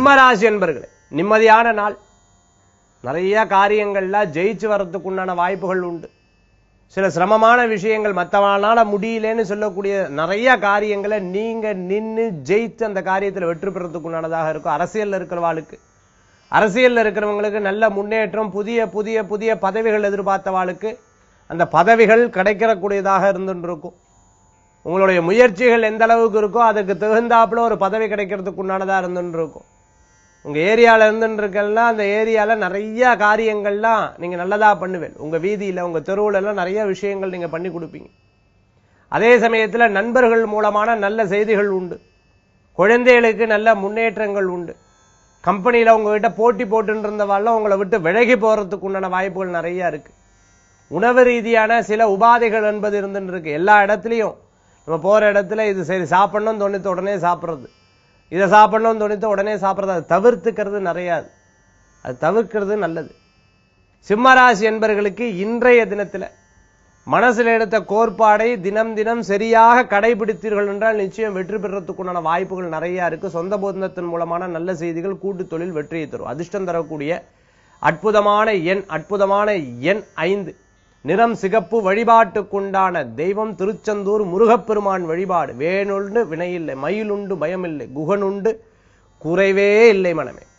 சிம்ம ராசி என்பர்களே நிம்மதியான நாள் நிறைய காரியங்கள்ல ஜெயிச்சு வர்றதுக்கு உண்டான வாய்ப்புகள் உண்டு சில சிரமமான விஷயங்கள் மற்றவனால முடியலன்னு சொல்லக்கூடிய நிறைய காரியங்களை நீங்க நின்னு ஜெயித்து அந்த காரியத்துல வெற்றி பெறத்துக்கு உண்டானதாக இருக்கும் அரசியல்ல இருக்கிறவாளுக்கு அரசியல்ல இருக்கிறவங்களுக்கு நல்ல முன்னேற்றம் புதிய புதிய புதிய பதவிகள் எதிர்பார்த்தவாளுக்கு அந்த பதவிகள் கிடைக்கிறக்கூடியதாக இருந்துட்டு இருக்கும் உங்களுடைய முயற்சிகள் எந்த அளவுக்கு இருக்கோ அதுக்கு தகுந்தாப்புல ஒரு பதவி கிடைக்கிறதுக்கு உண்டானதா இருந்துட்டு இருக்கும் உங்க ஏரியால இருந்துட்டு இருக்கெல்லாம் அந்த ஏரியால நிறைய காரியங்கள்லாம் நீங்க நல்லதா பண்ணுவேன் உங்க வீதியில உங்க தெருவுல எல்லாம் நிறைய விஷயங்கள் நீங்க பண்ணி கொடுப்பீங்க அதே சமயத்துல நண்பர்கள் மூலமான நல்ல செய்திகள் உண்டு குழந்தைகளுக்கு நல்ல முன்னேற்றங்கள் உண்டு கம்பெனியில உங்ககிட்ட போட்டி போட்டுன்னு இருந்தவாள்லாம் உங்களை விட்டு விலகி போறதுக்கு உண்டான வாய்ப்புகள் நிறைய இருக்கு உணவு ரீதியான சில உபாதைகள் என்பது இருந்துட்டு இருக்கு எல்லா இடத்துலையும் நம்ம போற இடத்துல இது சரி சாப்பிடணும் தோணித்த உடனே சாப்பிடுறது இதை சாப்பிடணும் தோணித்த உடனே சாப்பிடுறது அதை தவிர்த்துக்கிறது நிறைய அது தவிர்க்கிறது நல்லது சிம்மராசி என்பர்களுக்கு இன்றைய தினத்துல மனசுல எடுத்த கோட்பாடை தினம் தினம் சரியாக கடைபிடித்தீர்கள் என்றால் நிச்சயம் வெற்றி பெறத்துக்குண்டான வாய்ப்புகள் நிறைய இருக்கு சொந்த பந்தத்தின் மூலமான நல்ல செய்திகள் கூட்டு தொழில் வெற்றியை தரும் அதிர்ஷ்டம் தரக்கூடிய அற்புதமான எண் அற்புதமான எண் ஐந்து நிறம் சிகப்பு வழிபாட்டுக்குண்டான தெய்வம் திருச்செந்தூர் முருகப்பெருமான் வழிபாடு வேணுண்டு வினையில்லை மயிலுண்டு பயமில்லை குகனுண்டு குறைவே இல்லை மனமே